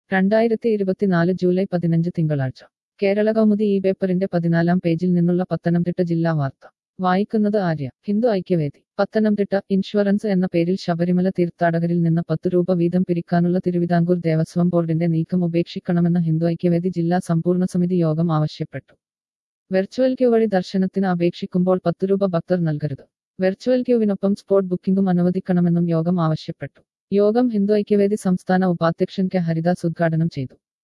രണ്ടായിരത്തി ഇരുപത്തിനാല് ജൂലൈ പതിനഞ്ച് തിങ്കളാഴ്ച കേരള കൗമുദി ഈ പേപ്പറിന്റെ പതിനാലാം പേജിൽ നിന്നുള്ള പത്തനംതിട്ട ജില്ലാ വാർത്ത വായിക്കുന്നത് ആര്യ ഹിന്ദു ഐക്യവേദി പത്തനംതിട്ട ഇൻഷുറൻസ് എന്ന പേരിൽ ശബരിമല തീർത്ഥാടകരിൽ നിന്ന് പത്ത് രൂപ വീതം പിരിക്കാനുള്ള തിരുവിതാംകൂർ ദേവസ്വം ബോർഡിന്റെ നീക്കം ഉപേക്ഷിക്കണമെന്ന് ഹിന്ദു ഐക്യവേദി ജില്ലാ സമ്പൂർണ്ണ സമിതി യോഗം ആവശ്യപ്പെട്ടു വെർച്വൽ ക്യൂ വഴി ദർശനത്തിന് അപേക്ഷിക്കുമ്പോൾ പത്ത് രൂപ ഭക്തർ നൽകരുത് വെർച്വൽ ക്യൂവിനൊപ്പം സ്പോട്ട് ബുക്കിംഗും അനുവദിക്കണമെന്നും യോഗം ആവശ്യപ്പെട്ടു യോഗം ഹിന്ദു ഐക്യവേദി സംസ്ഥാന ഉപാധ്യക്ഷൻ കെ ഹരിദാസ് ഉദ്ഘാടനം ചെയ്തു